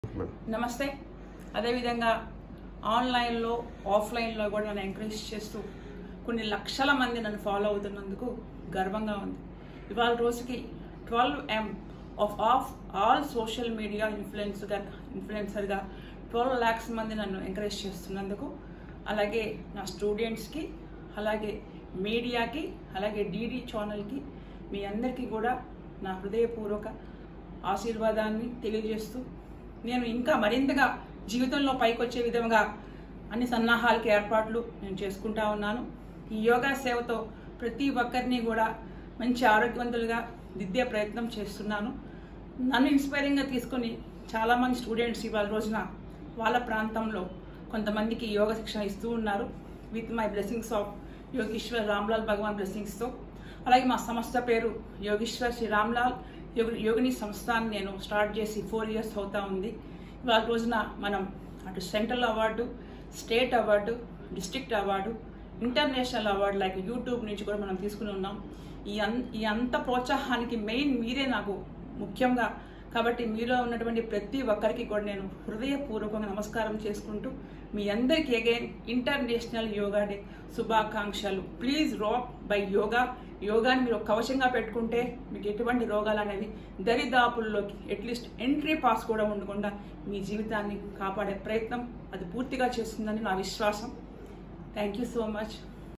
madam నమస్తే అదేవిధంగా ఆన్లైన్లో ఆఫ్లైన్లో కూడా నన్ను ఎంకరేజ్ చేస్తూ కొన్ని లక్షల మంది నన్ను ఫాలో అవుతున్నందుకు గర్వంగా ఉంది ఇవాళ రోజుకి twelve M of of all social media ఇన్ఫ్లుయెన్స్గా ఇన్ఫ్లుయెన్సర్గా ట్వెల్వ్ ల్యాక్స్ మంది నన్ను ఎంకరేజ్ చేస్తున్నందుకు అలాగే నా స్టూడెంట్స్కి అలాగే మీడియాకి అలాగే డీడీ ఛానల్కి మీ అందరికీ కూడా నా హృదయపూర్వక ఆశీర్వాదాన్ని తెలియజేస్తూ నేను ఇంకా మరింతగా జీవితంలో పైకొచ్చే విధంగా అన్ని సన్నాహాలకి ఏర్పాట్లు నేను చేసుకుంటా ఉన్నాను ఈ యోగా సేవతో ప్రతి ఒక్కరిని కూడా మంచి ఆరోగ్యవంతులుగా దిద్దే ప్రయత్నం చేస్తున్నాను నన్ను ఇన్స్పైరింగ్గా తీసుకొని చాలామంది స్టూడెంట్స్ ఇవాళ రోజున వాళ్ళ ప్రాంతంలో కొంతమందికి యోగ శిక్షణ ఇస్తూ ఉన్నారు with my blessings of Yogishwar Ramlal Bhagwan బ్లెస్సింగ్స్తో అలాగే మా సంస్థ పేరు యోగీశ్వర్ శ్రీ రామ్లాల్ యోగ యోగిని సంస్థాన్ని నేను స్టార్ట్ చేసి ఫోర్ ఇయర్స్ అవుతా ఉంది ఇవాళ రోజున మనం అటు central award state award district award international award like YouTube నుంచి కూడా మనం తీసుకుని ఉన్నాం ఈ అన్ ఈ అంత ప్రోత్సాహానికి మెయిన్ మీరే నాకు ముఖ్యంగా కాబట్టి మీలో ఉన్నటువంటి ప్రతి ఒక్కరికి కూడా నేను హృదయపూర్వకంగా నమస్కారం చేసుకుంటూ మీ అందరికీ అగైన్ ఇంటర్నేషనల్ యోగా డే శుభాకాంక్షలు ప్లీజ్ రాక్ బై యోగా యోగాని మీరు ఒక కవచంగా పెట్టుకుంటే మీకు ఎటువంటి రోగాలు అనేవి దరిదాపుల్లోకి అట్లీస్ట్ ఎంట్రీ పాస్ కూడా ఉండకుండా మీ జీవితాన్ని కాపాడే ప్రయత్నం అది పూర్తిగా చేస్తుందని నా విశ్వాసం థ్యాంక్ యూ సో మచ్